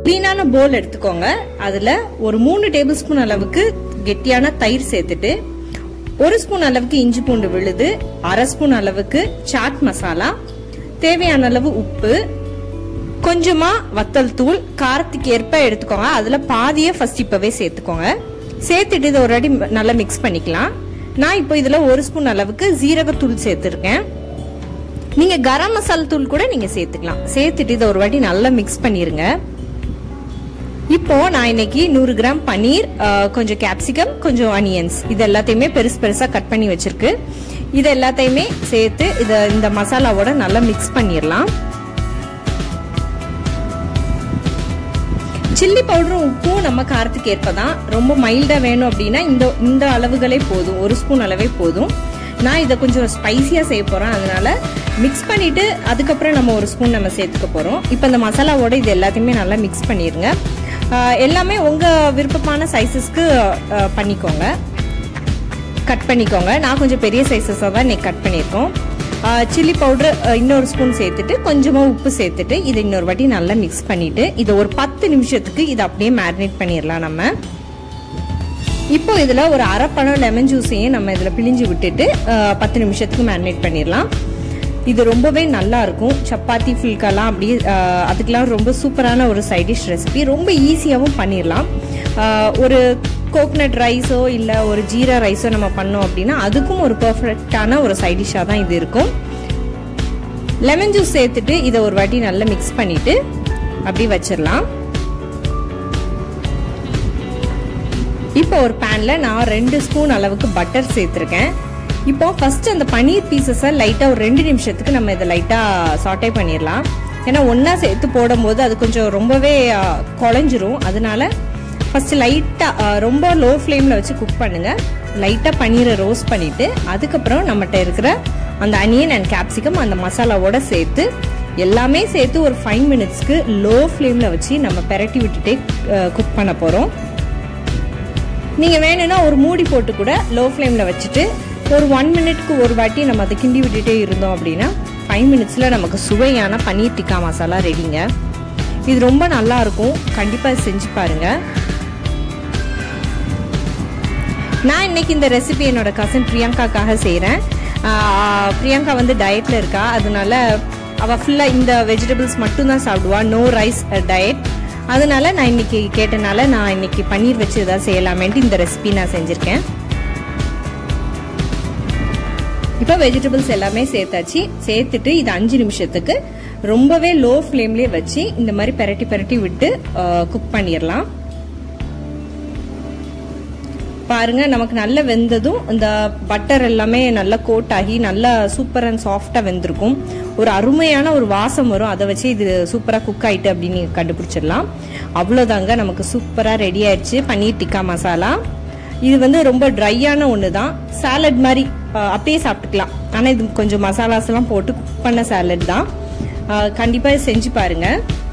க்ளீனான போல் எடுத்துக்கோங்க அதுல ஒரு மூணு டேபிள் ஸ்பூன் அளவுக்கு கெட்டியான தயிர் சேர்த்துட்டு ஒரு ஸ்பூன் அளவுக்கு இஞ்சி பூண்டு விழுது அரை ஸ்பூன் அளவுக்கு சாட் மசாலா தேவையான அளவு உப்பு கொஞ்சமா வத்தல் தூள் காரத்துக்கு ஏற்ப எடுத்துக்கோங்க அதுல பாதியே ஃபர்ஸ்ட் இப்பவே சேர்த்துக்கோங்க சேர்த்துட்டு இதை ஒரு அடி நல்லா மிக்ஸ் பண்ணிக்கலாம் நான் இப்போ இதுல ஒரு ஸ்பூன் அளவுக்கு ஜீரகத்தூள் சேர்த்துருக்கேன் நீங்க கரம் மசாலா தூள் கூட நீங்க சேர்த்துக்கலாம் சேர்த்துட்டு இதை ஒரு வாட்டி நல்லா மிக்ஸ் பண்ணிருங்க இப்போ நான் இன்னைக்கு நூறு கிராம் பன்னீர் கொஞ்சம் கேப்சிகம் கொஞ்சம் அனியன்ஸ் இது எல்லாத்தையுமே பெருசு பெருசா கட் பண்ணி வச்சிருக்கு இது எல்லாத்தையுமே சேர்த்து இத இந்த மசாலாவோட நல்லா மிக்ஸ் பண்ணிடலாம் சில்லி பவுடரும் உப்பும் நம்ம காரத்துக்கு ஏற்பதான் ரொம்ப மைல்டா வேணும் அப்படின்னா இந்த இந்த அளவுகளே போதும் ஒரு ஸ்பூன் அளவே போதும் நான் இதை கொஞ்சம் ஸ்பைசியா செய்ய போறேன் அதனால மிக்ஸ் பண்ணிட்டு அதுக்கப்புறம் நம்ம ஒரு ஸ்பூன் நம்ம சேர்த்துக்க போறோம் இப்போ இந்த மசாலாவோட இது எல்லாத்தையுமே நல்லா மிக்ஸ் பண்ணிருங்க எல்லாமே உங்க விருப்பமான சைஸஸ்க்கு பண்ணிக்கோங்க கட் பண்ணிக்கோங்க நான் கொஞ்சம் பெரிய சைஸஸாக தான் இன்னைக்கு கட் பண்ணியிருக்கோம் சில்லி பவுடர் இன்னொரு ஸ்பூன் சேர்த்துட்டு கொஞ்சமாக உப்பு சேர்த்துட்டு இதை இன்னொரு வாட்டி நல்லா மிக்ஸ் பண்ணிட்டு இதை ஒரு பத்து நிமிஷத்துக்கு இதை அப்படியே மேரினேட் பண்ணிடலாம் நம்ம இப்போ இதில் ஒரு அரை பழம் லெமன் ஜூஸையும் நம்ம இதில் பிழிஞ்சு விட்டுட்டு பத்து நிமிஷத்துக்கு மேரினேட் பண்ணிடலாம் இது ரொம்பவே நல்லா இருக்கும் சப்பாத்தி ஃபுல்கெல்லாம் அப்படியே அதுக்கெல்லாம் ரொம்ப சூப்பரான ஒரு சைடிஷ் ரெசிபி ரொம்ப ஈஸியாகவும் பண்ணிடலாம் ஒரு கோகனட் ரைஸோ இல்லை ஒரு ஜீரா ரைஸோ நம்ம பண்ணோம் அப்படின்னா அதுக்கும் ஒரு பர்ஃபெக்டான ஒரு சைடிஷாக தான் இது இருக்கும் லெமன் ஜூஸ் சேர்த்துட்டு இதை ஒரு வாட்டி நல்லா மிக்ஸ் பண்ணிட்டு அப்படி வச்சிடலாம் இப்போ ஒரு பேன்ல நான் ரெண்டு ஸ்பூன் அளவுக்கு பட்டர் சேர்த்துருக்கேன் இப்போ ஃபர்ஸ்ட் அந்த பன்னீர் பீசஸை லைட்டாக ஒரு ரெண்டு நிமிஷத்துக்கு நம்ம இதை லைட்டாக சாட்டே பண்ணிடலாம் ஏன்னா ஒன்றா சேர்த்து போடும்போது அது கொஞ்சம் ரொம்பவே குழஞ்சிரும் அதனால ஃபர்ஸ்ட் லைட்டாக ரொம்ப லோ ஃப்ளேமில் வச்சு குக் பண்ணுங்க லைட்டாக பன்னீரை ரோஸ்ட் பண்ணிட்டு அதுக்கப்புறம் நம்மகிட்ட இருக்கிற அந்த அனியன் அண்ட் கேப்சிகம் அந்த மசாலாவோட சேர்த்து எல்லாமே சேர்த்து ஒரு ஃபைவ் மினிட்ஸ்க்கு லோ ஃப்ளேமில் வச்சு நம்ம பெரட்டி விட்டுட்டே குக் பண்ண போகிறோம் நீங்கள் வேணும்னா ஒரு மூடி போட்டு கூட லோ ஃப்ளேமில் வச்சுட்டு ஒரு ஒன் மினிட்க்கு ஒரு வாட்டி நம்ம அதை கிண்டி விட்டுட்டே இருந்தோம் அப்படின்னா ஃபைவ் மினிட்ஸில் நமக்கு சுவையான பன்னீர் டிக்கா மசாலா ரெடிங்க இது ரொம்ப நல்லா இருக்கும் கண்டிப்பாக செஞ்சு பாருங்க நான் இன்னைக்கு இந்த ரெசிபி என்னோட கசன் பிரியங்காக்காக செய்கிறேன் பிரியங்கா வந்து டயட்டில் இருக்கா அதனால அவள் ஃபுல்லாக இந்த வெஜிடபிள்ஸ் மட்டும்தான் சாப்பிடுவா நோ ரைஸ் டயட் அதனால நான் இன்னைக்கு கேட்டனால நான் இன்னைக்கு பன்னீர் வச்சு ஏதாவது செய்யலாமேன்ட்டு இந்த ரெசிபி நான் செஞ்சுருக்கேன் இப்போ வெஜிடபிள்ஸ் எல்லாமே சேர்த்தாச்சு சேர்த்துட்டு இது அஞ்சு நிமிஷத்துக்கு ரொம்பவே லோ ஃப்ளேம்லேயே வச்சு இந்த மாதிரி பெரட்டி பெரட்டி விட்டு குக் பண்ணிடலாம் பாருங்க நமக்கு நல்ல வெந்ததும் இந்த பட்டர் எல்லாமே நல்லா கோட் ஆகி நல்லா சூப்பர் அண்ட் சாஃப்டா வெந்திருக்கும் ஒரு அருமையான ஒரு வாசம் வரும் அதை வச்சு இது சூப்பரா குக் ஆயிட்டு அப்படின்னு நீங்க கண்டுபிடிச்சிடலாம் அவ்வளோதாங்க நமக்கு சூப்பரா ரெடி ஆயிடுச்சு பன்னீர் டிக்கா மசாலா இது வந்து ரொம்ப ட்ரையான ஒன்று தான் சாலட் மாதிரி அப்படியே சாப்பிட்டுக்கலாம் ஆனால் இது கொஞ்சம் மசாலாஸ் எல்லாம் போட்டு குக் பண்ண சாலட் தான் கண்டிப்பாக செஞ்சு பாருங்க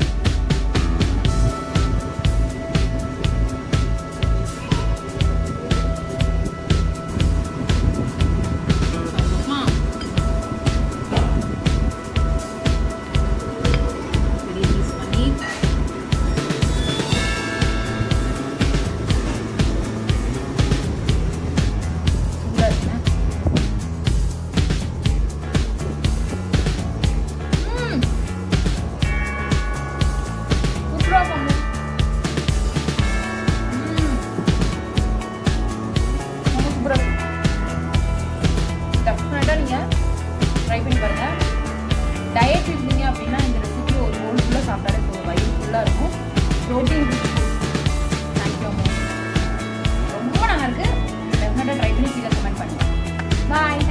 ட்ரை பண்ணி பாருங்க டயட் இருந்தீங்க அப்படின்னா இந்த ரெசிபி ஒரு ஹோல் ஃபுல்லாக சாப்பிட்டாலே போதும் வயிறு ஃபுல்லாக இருக்கும் ப்ரோட்டீன் தேங்க்யூ ரொம்ப நல்லா இருக்கு டெஃபினட்டாக ட்ரை பண்ணி கீழே கமெண்ட் பண்ணுங்க பாய்